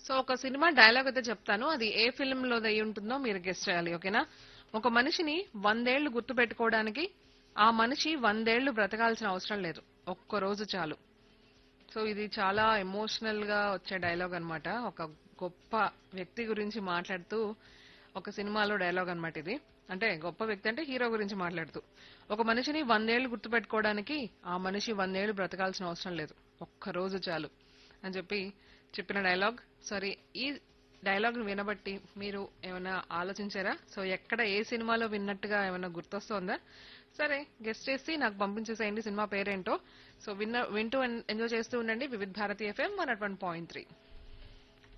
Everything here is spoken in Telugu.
సో ఒక సినిమా డైలాగ్ అయితే చెప్తాను అది ఏ ఫిల్మ్ లో అయి ఉంటుందో మీరు గెస్ట్ చేయాలి ఓకేనా ఒక మనిషిని వందేళ్లు గుర్తు పెట్టుకోవడానికి ఆ మనిషి వందేళ్లు బ్రతకాల్సిన అవసరం లేదు ఒక్క రోజు చాలు సో ఇది చాలా ఎమోషనల్ గా వచ్చే డైలాగ్ అన్నమాట ఒక గొప్ప వ్యక్తి గురించి మాట్లాడుతూ ఒక సినిమాలో డైలాగ్ అన్నమాట ఇది అంటే గొప్ప వ్యక్తి అంటే హీరో గురించి మాట్లాడుతూ ఒక మనిషిని వందేళ్లు గుర్తుపెట్టుకోవడానికి ఆ మనిషి వందేళ్లు బ్రతకాల్సిన అవసరం లేదు ఒక్క రోజు చాలు అని చెప్పి చెప్పిన డైలాగ్ సారీ ఈ డైలాగ్ ను వినబట్టి మీరు ఏమైనా ఆలోచించారా సో ఎక్కడ ఏ సినిమాలో విన్నట్టుగా ఏమైనా గుర్తొస్తోందా సరే గెస్ట్ చేసి నాకు పంపించేసేయండి సినిమా పేరేంటో సో విన్న వింటూ ఎంజాయ్ చేస్తూ ఉండండి Vividh Bharati FM one at one point three